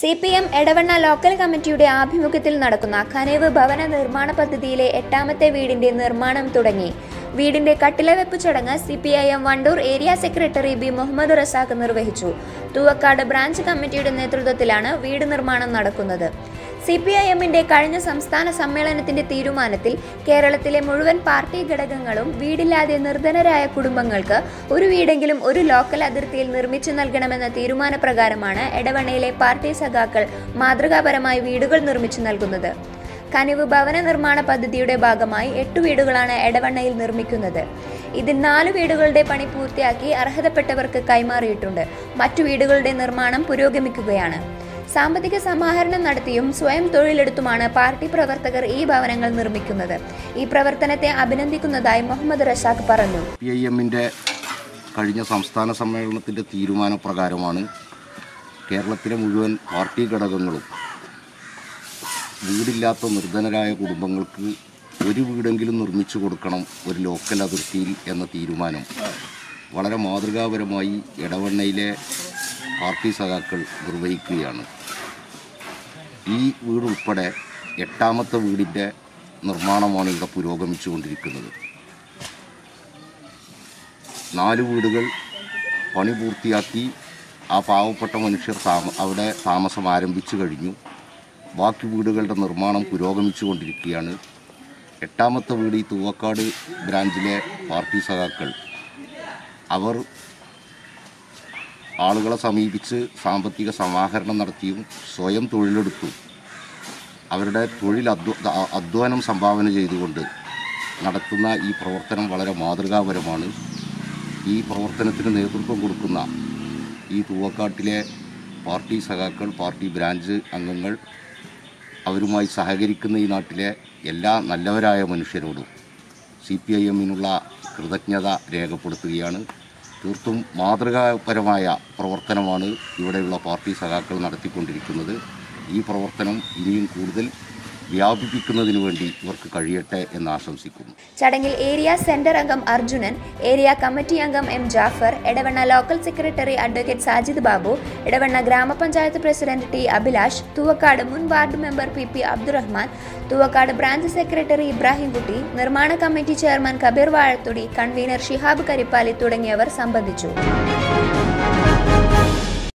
C P M Edavanna local കമ്മിറ്റിയുടെ ആഭിമുഖ്യത്തിൽ നടക്കുന്ന കനവ് ഭവന നിർമ്മാണ പദ്ധതിയിലെ എട്ടാമത്തെ വീടിന്റെ നിർമ്മാണം തുടങ്ങി വീടിന്റെ കട്ടിലവെപ്പ് ചടങ്ങ് C P I M Wandoor area secretary B Muhammad Razak നിർവഹിച്ചു തൂവക്കാട് ബ്രാഞ്ച് കമ്മിറ്റിയുടെ നേതൃത്വത്തിലാണ് വീട് നിർമ്മാണം നടക്കുന്നത് സി പി ഐ എമ്മിന്റെ കഴിഞ്ഞ സംസ്ഥാന സമ്മേളനത്തിന്റെ തീരുമാനത്തിൽ കേരളത്തിലെ മുഴുവൻ പാർട്ടി ഘടകങ്ങളും വീടില്ലാതെ നിർധനരായ കുടുംബങ്ങൾക്ക് ഒരു വീടെങ്കിലും ഒരു ലോക്കൽ അതിർത്തിയിൽ നിർമ്മിച്ചു നൽകണമെന്ന തീരുമാനപ്രകാരമാണ് എടവണ്ണയിലെ പാർട്ടി സഖാക്കൾ മാതൃകാപരമായി വീടുകൾ നിർമ്മിച്ചു നൽകുന്നത് കനിവ് ഭവന നിർമ്മാണ പദ്ധതിയുടെ ഭാഗമായി എട്ട് വീടുകളാണ് എടവണ്ണയിൽ നിർമ്മിക്കുന്നത് ഇതിൽ നാല് വീടുകളുടെ പണി പൂർത്തിയാക്കി അർഹതപ്പെട്ടവർക്ക് കൈമാറിയിട്ടുണ്ട് മറ്റു വീടുകളുടെ നിർമ്മാണം പുരോഗമിക്കുകയാണ് സാമ്പത്തിക സമാഹരണം നടത്തിയും സ്വയം തൊഴിലെടുത്തുമാണ് പാർട്ടി പ്രവർത്തകർ ഈ ഭവനങ്ങൾ നിർമ്മിക്കുന്നത് ഈ പ്രവർത്തനത്തെ അഭിനന്ദിക്കുന്നതായി മുഹമ്മദ് റഷാഖ് പറഞ്ഞു പി ഐ എമ്മിൻ്റെ കഴിഞ്ഞ സംസ്ഥാന സമ്മേളനത്തിൻ്റെ തീരുമാനപ്രകാരമാണ് കേരളത്തിലെ മുഴുവൻ പാർട്ടി ഘടകങ്ങളും വീടില്ലാത്ത നിർധനരായ കുടുംബങ്ങൾക്ക് ഒരു വീടെങ്കിലും നിർമ്മിച്ചു കൊടുക്കണം ഒരു ലോക്കൽ അതിർത്തിയിൽ എന്ന തീരുമാനം വളരെ മാതൃകാപരമായി ഇടവണ്ണയിലെ പാർട്ടി സഖാക്കൾ നിർവഹിക്കുകയാണ് ഈ വീട് ഉൾപ്പെടെ എട്ടാമത്തെ വീടിൻ്റെ നിർമ്മാണമാണ് ഇവിടെ പുരോഗമിച്ചുകൊണ്ടിരിക്കുന്നത് നാല് വീടുകൾ പണി പൂർത്തിയാക്കി ആ പാവപ്പെട്ട മനുഷ്യർ താമ അവിടെ താമസം ആരംഭിച്ചു കഴിഞ്ഞു ബാക്കി വീടുകളുടെ നിർമ്മാണം പുരോഗമിച്ചു കൊണ്ടിരിക്കുകയാണ് എട്ടാമത്തെ വീട് ഈ തൂവക്കാട് ബ്രാഞ്ചിലെ പാർട്ടി സഖാക്കൾ അവർ ആളുകളെ സമീപിച്ച് സാമ്പത്തിക സമാഹരണം നടത്തിയും സ്വയം തൊഴിലെടുത്തും അവരുടെ തൊഴിൽ അധ്വ അധ്വാനം സംഭാവന ചെയ്തുകൊണ്ട് നടത്തുന്ന ഈ പ്രവർത്തനം വളരെ മാതൃകാപരമാണ് ഈ പ്രവർത്തനത്തിന് നേതൃത്വം കൊടുക്കുന്ന ഈ തൂവക്കാട്ടിലെ പാർട്ടി സഖാക്കൾ പാർട്ടി ബ്രാഞ്ച് അംഗങ്ങൾ അവരുമായി സഹകരിക്കുന്ന ഈ നാട്ടിലെ എല്ലാ നല്ലവരായ മനുഷ്യരോടും സി പി ഐ എമ്മിനുള്ള കൃതജ്ഞത രേഖപ്പെടുത്തുകയാണ് തീർത്തും മാതൃകാപരമായ പ്രവർത്തനമാണ് ഇവിടെയുള്ള പാർട്ടി സഖാക്കൾ നടത്തിക്കൊണ്ടിരിക്കുന്നത് ഈ പ്രവർത്തനം ഇനിയും കൂടുതൽ വ്യാപിപ്പിക്കുന്നതിന് വേണ്ടി ഇവർക്ക് കഴിയട്ടെ എന്ന് ആശംസിക്കുന്നു ചടങ്ങിൽ ഏരിയ സെന്റർ അംഗം അർജുനൻ ഏരിയ കമ്മിറ്റി അംഗം M Jafar Edavanna local secretary advocate Sajid Babu Edavanna grama panchayat president T Abhilash Thuvakkad മുൻ ward member P P Abdurahman Thuvakkad branch secretary Ibrahimkutty നിർമ്മാണ committee chairman Kabeer Vazhathudi convener Shihab Karippali തുടങ്ങിയവർ സംബന്ധിച്ചു